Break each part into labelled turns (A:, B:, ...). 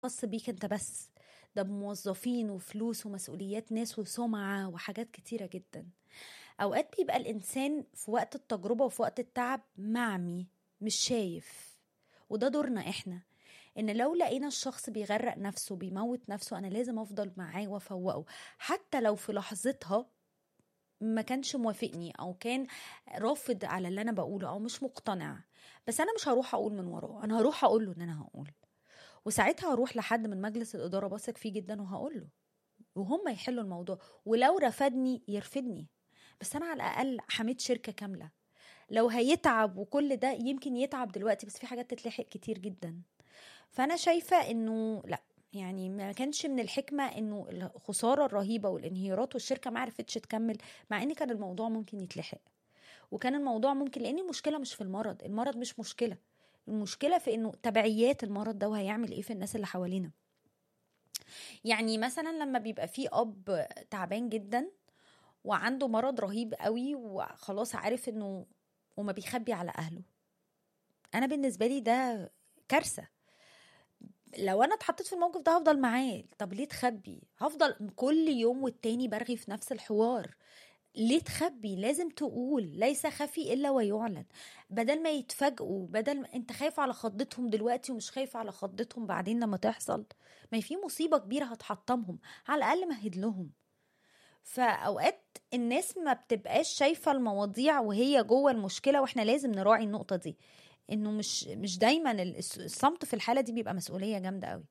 A: خاص بيك انت بس ده بموظفين وفلوس ومسؤوليات ناس وسمعة وحاجات كتيرة جدا أوقات بيبقى الإنسان في وقت التجربة وفي وقت التعب معمي مش شايف وده دورنا إحنا إن لو لقينا الشخص بيغرق نفسه بيموت نفسه أنا لازم أفضل معاه وأفوقه حتى لو في لحظتها ما كانش موافقني او كان رافض على اللي انا بقوله او مش مقتنع بس انا مش هروح اقول من وراه انا هروح اقول له ان انا هقول وساعتها هروح لحد من مجلس الاداره بثق فيه جدا وهقول له وهم يحلوا الموضوع ولو رفضني يرفضني بس انا على الاقل حميت شركه كامله لو هيتعب وكل ده يمكن يتعب دلوقتي بس في حاجات تتلحق كتير جدا فانا شايفه انه لا يعني ما كانش من الحكمه انه الخساره الرهيبه والانهيارات والشركه ما عرفتش تكمل مع ان كان الموضوع ممكن يتلحق وكان الموضوع ممكن لان المشكله مش في المرض المرض مش مشكله المشكله في انه تبعيات المرض ده وهيعمل ايه في الناس اللي حوالينا يعني مثلا لما بيبقى في اب تعبان جدا وعنده مرض رهيب قوي وخلاص عارف انه وما بيخبي على اهله انا بالنسبه لي ده كارثه لو انا اتحطيت في الموقف ده هفضل معاه طب ليه تخبي هفضل كل يوم والتاني برغي في نفس الحوار ليه تخبي لازم تقول ليس خفي الا ويعلن بدل ما يتفاجئوا بدل ما انت خايف على خضتهم دلوقتي ومش خايف على خضتهم بعدين لما تحصل ما في مصيبه كبيره هتحطمهم على الاقل مهد لهم فاوقات الناس ما بتبقاش شايفه المواضيع وهي جوه المشكله واحنا لازم نراعي النقطه دي انه مش مش دايما الصمت في الحاله دي بيبقى مسؤوليه جامده قوي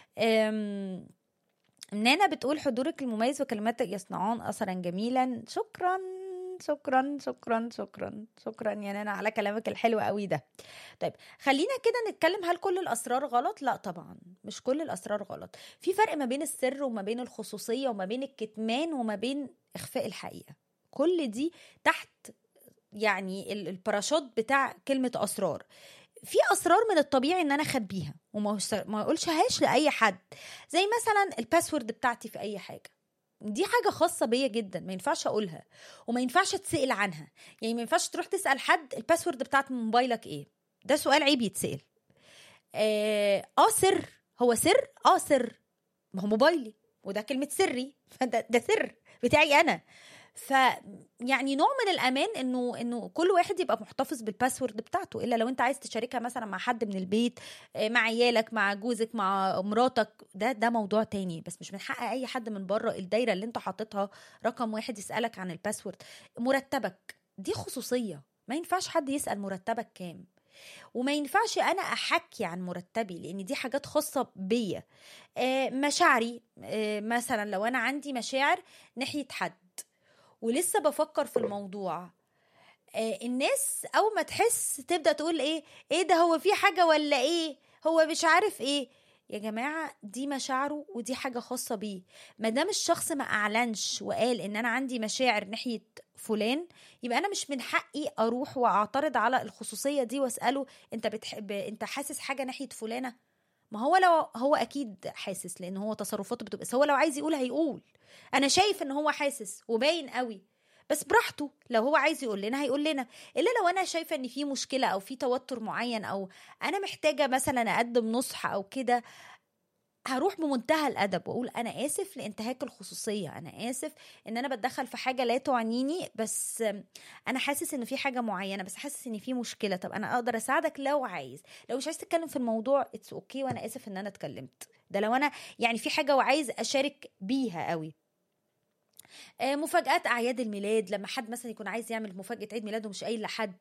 A: نانا بتقول حضورك المميز وكلماتك يصنعون اثرا جميلا شكرا شكرا شكرا شكرا شكرا يا نانا على كلامك الحلو قوي ده طيب خلينا كده نتكلم هل كل الاسرار غلط لا طبعا مش كل الاسرار غلط في فرق ما بين السر وما بين الخصوصيه وما بين الكتمان وما بين اخفاء الحقيقه كل دي تحت يعني الباراشوت بتاع كلمه اسرار في اسرار من الطبيعي ان انا اخبيها وما ما اقولشهاش لاي حد زي مثلا الباسورد بتاعتي في اي حاجه دي حاجة خاصة بيا جدا ما ينفعش أقولها وما ينفعش تسأل عنها يعني ما ينفعش تروح تسأل حد الباسورد بتاعت موبايلك إيه ده سؤال عيب يتسأل آه, آه سر هو سر آه سر ما هو موبايلي وده كلمة سري فده ده سر بتاعي أنا ف يعني نوع من الامان انه انه كل واحد يبقى محتفظ بالباسورد بتاعته الا لو انت عايز تشاركها مثلا مع حد من البيت مع عيالك مع جوزك مع مراتك ده ده موضوع تاني بس مش من حق اي حد من بره الدايره اللي انت حاططها رقم واحد يسالك عن الباسورد مرتبك دي خصوصيه ما ينفعش حد يسال مرتبك كام وما ينفعش انا احكي عن مرتبي لان دي حاجات خاصه بيا مشاعري مثلا لو انا عندي مشاعر ناحيه حد ولسه بفكر في الموضوع آه الناس اول ما تحس تبدا تقول ايه ايه ده هو في حاجه ولا ايه هو مش عارف ايه يا جماعه دي مشاعره ودي حاجه خاصه بيه ما دام الشخص ما اعلنش وقال ان انا عندي مشاعر ناحيه فلان يبقى انا مش من حقي اروح واعترض على الخصوصيه دي واساله انت بتحب انت حاسس حاجه ناحيه فلانه ما هو لو هو اكيد حاسس لان هو تصرفاته بتبقى بس هو لو عايز يقول هيقول انا شايف ان هو حاسس وباين قوي بس براحته لو هو عايز يقول لنا هيقول لنا الا لو انا شايفه ان في مشكله او في توتر معين او انا محتاجه مثلا اقدم نصح او كده هروح بمنتهى الادب واقول انا اسف لانتهاك الخصوصيه انا اسف ان انا بتدخل في حاجه لا تعنيني بس انا حاسس ان في حاجه معينه بس حاسس ان في مشكله طب انا اقدر اساعدك لو عايز لو مش عايز تتكلم في الموضوع اتس اوكي okay وانا اسف ان انا اتكلمت ده لو انا يعني في حاجه وعايز اشارك بيها قوي مفاجآت أعياد الميلاد لما حد مثلا يكون عايز يعمل مفاجأة عيد ميلاده مش قايل لحد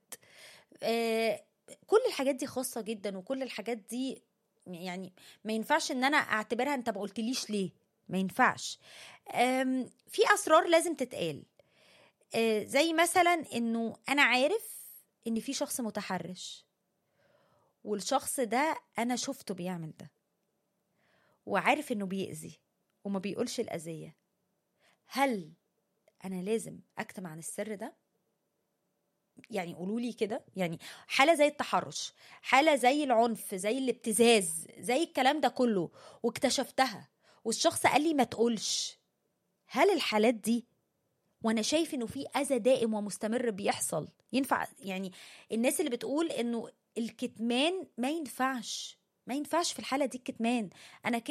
A: كل الحاجات دي خاصة جدا وكل الحاجات دي يعني ما ينفعش ان انا اعتبرها انت ما قلتليش ليه ما ينفعش في اسرار لازم تتقال زي مثلا انه انا عارف ان في شخص متحرش والشخص ده انا شفته بيعمل ده وعارف انه بيأذي وما بيقولش الأذية هل انا لازم اكتم عن السر ده يعني قولوا لي كده يعني حاله زي التحرش حاله زي العنف زي الابتزاز زي الكلام ده كله واكتشفتها والشخص قال لي ما تقولش هل الحالات دي وانا شايف انه في اذى دائم ومستمر بيحصل ينفع يعني الناس اللي بتقول انه الكتمان ما ينفعش ما ينفعش في الحاله دي الكتمان انا